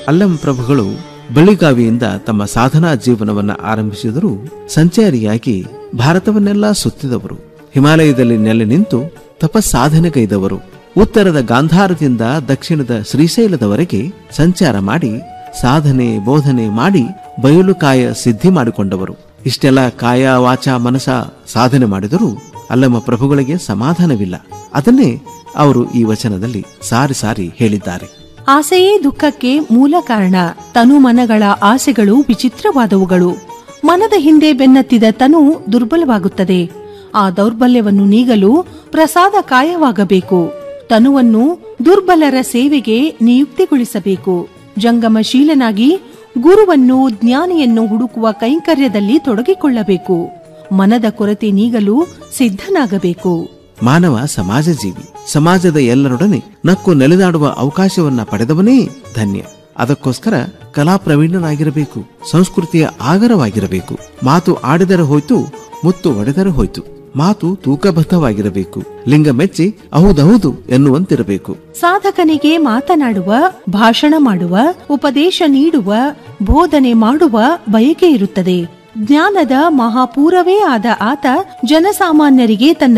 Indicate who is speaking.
Speaker 1: ಅಲ್ಲಂ ಪ್ರಭುಗಳು ಬೆಳಿಗಾವಿಯಿಂದ ತಮ್ಮ ಸಾಧನಾ ಜೀವನವನ್ನ ಆರಂಭಿಸಿದರೂ ಸಂಚಾರಿಯಾಗಿ ಭಾರತವನ್ನೆಲ್ಲ ಸುತ್ತಿದವರು ಹಿಮಾಲಯದಲ್ಲಿ ನೆಲೆ ನಿಂತು ತಪಸ್ಸಾಧನೆಗೈದವರು ಉತ್ತರದ ಗಾಂಧಾರದಿಂದ ದಕ್ಷಿಣದ ಶ್ರೀಶೈಲದವರೆಗೆ ಸಂಚಾರ ಮಾಡಿ ಸಾಧನೆ ಬೋಧನೆ ಮಾಡಿ ಬಯಲುಕಾಯ ಸಿದ್ಧಿ ಮಾಡಿಕೊಂಡವರು ಇಷ್ಟೆಲ್ಲ ಕಾಯ ವಾಚ ಮನಸ ಸಾಧನೆ ಮಾಡಿದರೂ ಅಲ್ಲಮ್ಮ ಪ್ರಭುಗಳಿಗೆ ಸಮಾಧಾನವಿಲ್ಲ ಅದನ್ನೇ ಅವರು ಈ ವಚನದಲ್ಲಿ ಸಾರಿ ಸಾರಿ ಹೇಳಿದ್ದಾರೆ
Speaker 2: ಆಸೆಯೇ ದುಃಖಕ್ಕೆ ಮೂಲ ಕಾರಣ ತನು ಮನಗಳ ಆಸೆಗಳು ವಿಚಿತ್ರವಾದವುಗಳು ಮನದ ಹಿಂದೆ ಬೆನ್ನತ್ತಿದ ತನು ದುರ್ಬಲವಾಗುತ್ತದೆ ಆ ದೌರ್ಬಲ್ಯವನ್ನು ನೀಗಲು ಪ್ರಸಾದ ಕಾಯವಾಗಬೇಕು ತನುವನ್ನು ದುರ್ಬಲರ ಸೇವೆಗೆ ನಿಯುಕ್ತಿಗೊಳಿಸಬೇಕು ಜಂಗಮಶೀಲನಾಗಿ ಗುರುವನ್ನು ಜ್ಞಾನಿಯನ್ನು ಹುಡುಕುವ ಕೈಂಕರ್ಯದಲ್ಲಿ ತೊಡಗಿಕೊಳ್ಳಬೇಕು ಮನದ ಕೊರತೆ ನೀಗಲು ಸಿದ್ಧನಾಗಬೇಕು
Speaker 1: ಮಾನವ ಸಮಾಜ ಜೀವಿ ಸಮಾಜದ ಎಲ್ಲರೊಡನೆ ನಕ್ಕು ನೆಲೆದಾಡುವ ಅವಕಾಶವನ್ನ ಪಡೆದವನೇ ಧನ್ಯ ಅದಕ್ಕೋಸ್ಕರ ಕಲಾ ಪ್ರವೀಣನಾಗಿರಬೇಕು ಸಂಸ್ಕೃತಿಯ ಆಗರವಾಗಿರಬೇಕು ಮಾತು ಆಡಿದರೆ ಹೋಯ್ತು ಮುತ್ತು ಒಡೆದರೆ ಹೋಯ್ತು ಮಾತು ತೂಕಬದ್ಧವಾಗಿರಬೇಕು ಲಿಂಗ ಮೆಚ್ಚಿ ಹೌದೌದು ಎನ್ನುವಂತಿರಬೇಕು
Speaker 2: ಸಾಧಕನಿಗೆ ಮಾತನಾಡುವ ಭಾಷಣ ಮಾಡುವ ಉಪದೇಶ ನೀಡುವ ಬೋಧನೆ ಮಾಡುವ ಬಯಕೆ ಇರುತ್ತದೆ ಜ್ಞಾನದ ಮಹಾಪೂರವೇ ಆದ ಆತ ಜನಸಾಮಾನ್ಯರಿಗೆ ತನ್ನ